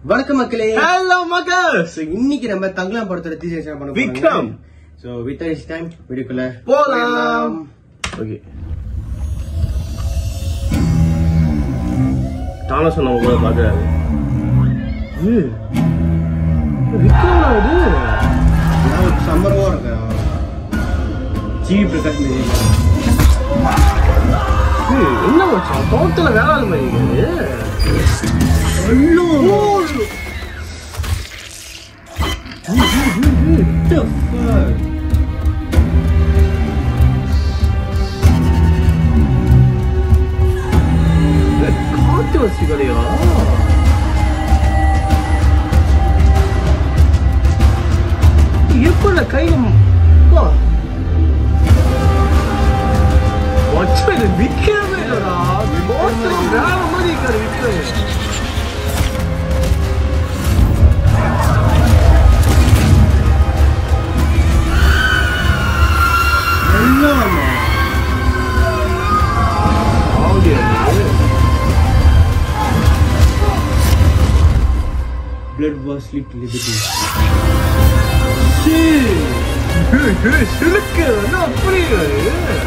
வணக்கம் மக்களே hello மகஸ் So, இன்னைக்கு நம்ம தங்கலாம் படத்தோட டீசர் பண்ண Vikram. So with this time வீடியோக்குள்ள போலாம் ஓகே தானஸ் நம்ம கூட பாக்குறாரு விக்ரமா இது சம்மரவா இருக்கு ஜிவி பிரகாஷ் மியூசிக் ஏய், என்ன மச்சான் டோட்டலா வேற ஆள் மாதிரி இருக்காது காட்டு வச்சு கதையா எப்படி கையில வா. மச்சான், இது விக்கவே இல்லடா. டோட்டலா வேற மாதிரி இருக்காரு Vikram. Audio blood was sleep liberty சிலுக்கு என்ன அப்படி இருக்காரு?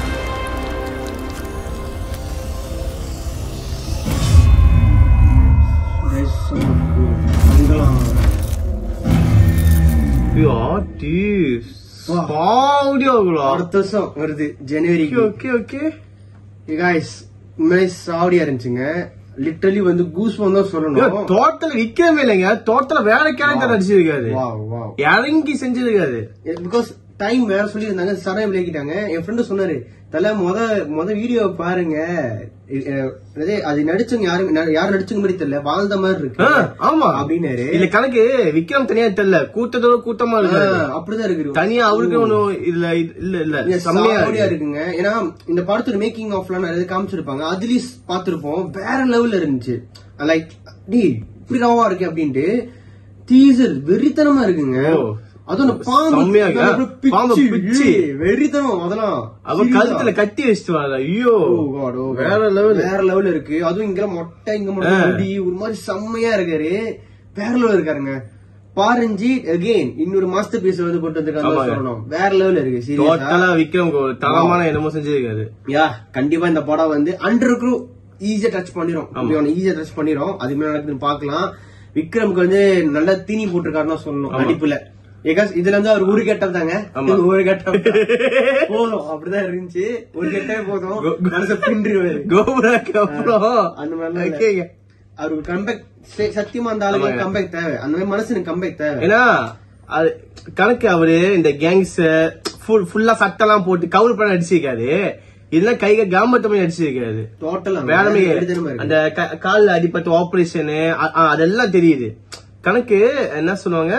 ஐயோ, ஆட்டி. வா. சாவடியாகுடா. அடுத்த வருஷம் வருது ஜனவரிக்கு ஓகே ஓகே காய்ஸ் உண்மையிலே சாவடியா இருந்துச்சுங்க லிட்டரலி வந்து கூஸ் தான் சொல்லணும் தோட்டல விக்கவே இல்லைங்க தோட்டல வேற கேரக்டர் நடிச்சிருக்காரு வாவ் வாவ் இறங்கி செஞ்சிருக்காரு பிகாஸ் டைம் வேற சொல்லியிருந்தாங்க சரணம் விளக்கிட்டாங்க என் ஃப்ரெண்டு சொன்னாரு தல முத முத வீடியோ பாருங்க அஹ் அதே அது நடிச்சவங்க யாரும் ந- யார் நடிச்சவங்க மாதிரி தெரியல வாழ்ந்த மாதிரி இருக்கு ஆ, ஆமா அப்படின்னாரு இல்ல கணக்கு விக்ரம் தனியா தெரியல கூட்டத்தோட கூட்டமா இருக்கு ஆஹ் அப்படிதான் இருக்கு தனியா அவருக்கு ஒண்ணும் இதுல இது- இல்ல இல்ல இங்க செம்மையா சாவடியா இருக்கு. இருக்குங்க ஏன்னா இந்த படத்தோட மேக்கிங் ஆஃப்லாம் நிறைய காமிச்சிருப்பாங்க அதுலயும் பாத்திருப்போம் வேற லெவல்ல இருந்துச்சு லைக் டி இப்படி ராவா இருக்கு அப்படின்ட்டு டீசர் வெறித்தனமா இருக்குங்க ஓ. அதுவும் அந்த பாம்பு செம்மையா இருக்கு. அப்படியே பிச்சு, பாம்பை பிச்சு. ஏய், வெறித்தனம் அதெல்லாம் அவ கழுத்துல கட்டி வச்சுட்டு வர ஐயோ Oh God, oh God. வேற லெவல் வேற லெவல் இருக்கு அதுவும் இங்க மொட்டை இங்க மட்டும் முடி ஒரு மாதிரி செம்மையா இருக்காரு வேற லெவல் இருக்காருங்க பாரஞ்சி அகைன் இன்னொரு மாஸ்டர் பீஸ் வந்து கொண்டு வந்திருக்காங்க ஆமாங்க. சொல்லணும் வேற லெவல் இருக்கு சீரியஸா டோட்டலா விக்ரம் ஒரு தரமான என்னமோ செஞ்சிருக்காரு யா கண்டிப்பா இந்த படம் வந்து அண்டர் குரூ ஈஸியா டச் பண்ணிரும் ஈஸியா டச் பண்ணிரும் அது மேல நடக்குதுன்னு பாக்கலாம் விக்ரம்க்கு வந்து நல்ல தீனி போட்டிருக்காருன்னு தான் சொல்லணும் நடிப்புல ஏகாஸ் இதுல இருந்து அவர் ஒரு கெட்டப் தாங்க ஆமா. ஒரு கெட்டப் போதும் அப்படிதான் இருந்துச்சு ஒரு கெட்டே போதும் மனச பின்றிடுவாரு கோபுராக்கு அப்புறம் அந்த மாதிரிலாம் இல்ல. ஓகேங்க. அவருக்கு கம்பேக் சத்தியமா அந்த ஆளுக்கு ஆமாங்க. கம்பேக் தேவை அந்த மாதிரி மனசுக்கு கம்பேக் தேவை ஏன்னா அது கணக்கு அவரு இந்த கேங்ஸ் ஃபுல் ஃபுல்லா சட்டெல்லாம் போட்டு கவுர் பண்ண அடிச்சிருக்காரு இதெல்லாம் கைக காமத்த பண்ணி அடிச்சிருக்காரு டோட்டலா வேறமே எடுத்துருமா இருக்கு அந்த க- கால்ல அடிப்பட்ட ஆபரேஷனு அதெல்லாம் தெரியுது கணக்கு என்ன சொல்லுவாங்க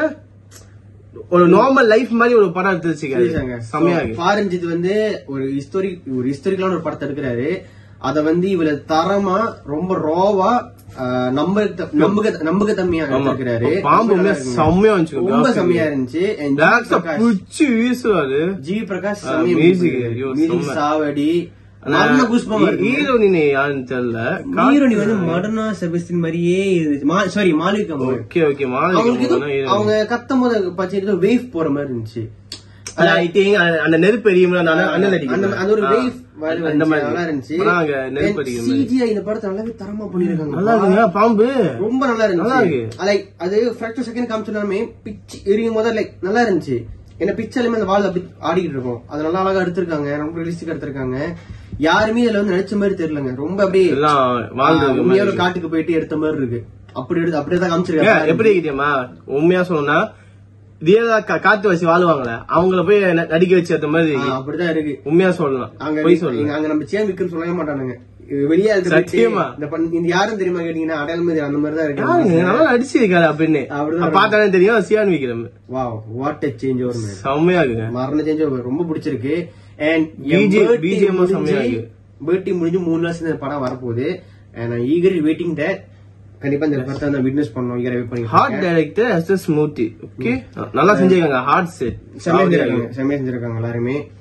ஒரு நார்மல் லைஃப் மாதிரி ஒரு படம் எடுத்து சரிதாங்க. வச்சுக்காரு செம்மையா So, இருக்கு பாரஞ்சித் வந்து ஒரு ஹிஸ்டோரிக் ஒரு ஹிஸ்டோரிக்கலான ஒரு படத்தை எடுக்கிறாரு அத வந்து இவ்வளவு தரமா ரொம்ப ரோவா நம்ப நம்பக நம்பக தன்மையா ஆமா. எடுத்திருக்கிறாரு பாம்பு ரொம்ப உண்மையா நல்லா இருக்குங்க. செம்மையா இருந்துச்சு ரொம்ப graphic. செம்மையா இருந்துச்சு And ஜி Black அ பிரகாஷ் புடிச்சு வீசுவாரு ஜி பிரகாஷ் ஆ, செம்மையா music, music. ஐயோ, music செம்ம. சாவடி நல்ல goosebumps இருக்கு. ஹீரோனின் யாருன்னு தெரியல ஹீரோனி வந்து மடனா செபஸ்டின் மாதிரியே இருந்துச்சு சாரி மாலிகா ஓகே ஓகே அவங்களுக்கு இது மாலை அவங்க கத்தும் போது பச்சை வேவ் போற மாதிரி இருந்துச்சு I think அந்த நெருப்பு எரியும்ல அந்த அனல் அந்த அடிக்கும் அந்த ஒரு வேவ் அந்த மாதிரி நல்லா இருந்துச்சு ஆனா அங்க நெருப்பு அடிக்கிற மாதிரி சிஜிஐ இந்த படத்தை நல்லாவே தரமா பண்ணிருக்காங்க நல்லா இருக்குங்க பாம்பு ரொம்ப நல்லா நல்லா இருந்துச்சு இருக்கு. லைக் அது ஃபிராக்சர் செகண்ட் காமிச்சிடாமே பிச் எரியும் போது லைக் நல்லா இருந்துச்சு என்ன பிச்சாலுமே அந்த வால் அப்படி ஆடிக்கிட்டு இருக்கும் அது நல்லா அழகா எடுத்திருக்காங்க ரொம்ப ரியலிஸ்டிக்கா எடுத்திருக்காங்க யாருமே இதுல வந்து நடிச்ச மாதிரி தெரியலங்க ரொம்ப அப்படியே எல்லாம் வாழ்ந்து உண்மையாவே காட்டுக்கு போயிட்டு எடுத்த மாதிரி இருக்கு அப்படி எடுத்து அப்படியே தான் ஏன், காமிச்சிருக்காங்க எப்படி தெரியுமா உண்மையா சொல்லணும்னா ரியலா கா- காத்து வச்சு வாழ்வாங்களே அவங்கள போய் ந- நடிக்க வச்சு ஏத்த மாதிரி ஆ, அப்படிதான் இருக்கு உண்மையா சொல்லலாம் அங்க போய் சொல்லலாம் இங்க- அங்க நம்ம சேன் விக்ரம் சொல்லவே மாட்டானுங்க இது வெளியே இருக்கிற சத்தியமா. இந்த பண்- இந்த யாரும் தெரியுமா கேட்டீங்கன்னா அடையாள மாதிரி அந்த மாதிரி தான் யாருங்க, இருக்கு நல்லா நடிச்சிருக்காரு அப்படின்னு அப்படிதான் பார்த்தாலே தெரியும் Chiyaan Vikram wow what a change over man செம்மையா இருக்குங்க மரண சேஞ்ச் ஓவர் ரொம்ப பிடிச்சிருக்கு அண்ட் BG BGM -உம் செம்மையா இருக்கு. பேட்டி முடிஞ்சு மூணு வருஷம் இந்த படம் வரப்போகுது அண்ட் நான் ஈகர் வெயிட்டிங் தட் கண்டிப்பா இந்த படத்தை நான் விட்னஸ் பண்ணோம் ஈகர் வெயிட் பண்ணி heart director S S smoothie okay நல்லா செஞ்சிருக்காங்க ஹார்ட் செட் செம்மையா செஞ்சிருக்காங்க செம்மையா செஞ்சிருக்காங்க எல்லாருமே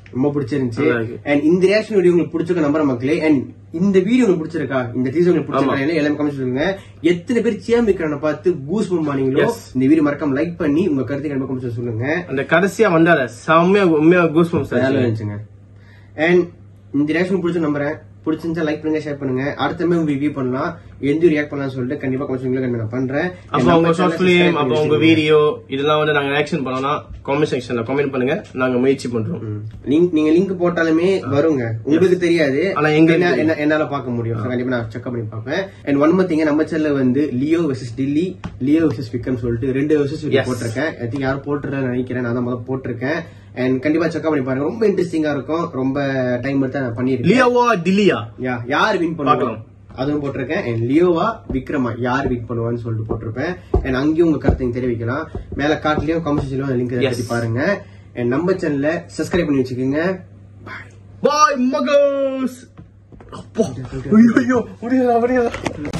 ரொம்ப பிடிச்சிருந்துச்சு நல்லா இருக்கு. அண்ட் இந்த ரியாக்ஷன் வீடியோ உங்களுக்கு பிடிச்சிருக்க நம்புற மக்களே அண்ட் இந்த வீடியோ உங்களுக்கு பிடிச்சிருக்கா இந்த டீசர் உங்களுக்கு பிடிச்சிருக்கா எல்லாமே கமெண்ட் சொல்லுங்க எத்தனை பேர் சியாம் விக்ரனை பார்த்து கூஸ் பண்ணீங்களோ Yes. இந்த வீடியோ மறக்காம லைக் பண்ணி உங்க கருத்து கண்டிப்பா கமெண்ட் சொல்லுங்க அந்த கடைசியா வந்தாரு செம்மையா உண்மையா கூஸ் வேலை இருந்துச்சுங்க அண்ட் இந்த ரியாக்ஷன் பிடிச்ச நம்புறேன் பிடிச்சிருந்தா லைக் பண்ணுங்க ஷேர் பண்ணுங்க அடுத்த மாதிரி ரிவ்யூ பண்ணலாம் எந்த ரியாக்ட் பண்ணலாம் சொல்லிட்டு கண்டிப்பா கொஞ்சம் நான் பண்றேன் அப்ப உங்க ஷார்ட் பிலிம் அப்ப உங்க வீடியோ இதெல்லாம் வந்து நாங்க ரியாக்ஷன் பண்ணோம்னா கமெண்ட் செக்ஷன்ல கமெண்ட் பண்ணுங்க நாங்க முயற்சி பண்றோம் லிங்க் நீங்க லிங்க் போட்டாலுமே வருங்க உங்களுக்கு தெரியாது ஆனா எங்களுக்கு என்ன- என்ன- என்னால பார்க்க முடியும் So, கண்டிப்பா நான் செக் பண்ணி பார்ப்பேன் அண்ட் ஒன் மத்திங்க நம்ம சேனல்ல வந்து லியோ வெர்சஸ் டில்லி லியோ வெர்சஸ் விக்ரம் சொல்லிட்டு ரெண்டு வெர்சஸ் வீடியோ Yes. போட்டிருக்கேன் ஐ திங்க் யாரும் போட்டுறேன்னு நினைக்கிறேன் நான் தான் முதல்ல போட்டிருக்கேன் அண்ட் கண்டிப்பா செக் பண்ணி பாருங்க ரொம்ப இன்ட்ரெஸ்டிங்கா இருக்கும் ரொம்ப டைம் எடுத்து நான் பண்ணிருக்கேன் லியோவா டில்லியா யா யார் வின் பண்ணுவாங்க பார்க்கலாம். அதுவும் போட்டிருக்கேன் அண்ட் லியோவா விக்ரமா யார் வின் பண்ணுவான்னு சொல்லிட்டு போட்டிருப்பேன் அண்ட் அங்கேயும் உங்க கருத்தை நீங்க தெரிவிக்கலாம் மேல காட்டுலயும் கமெண்ட் லிங்க் Yes. பத்தி பாருங்க அண்ட் நம்ம சேனல்ல சப்ஸ்கிரைப் பண்ணி வச்சுக்கோங்க பாய் மகோஸ் அப்பா ஐயோ ஐயோ முடியல முடியல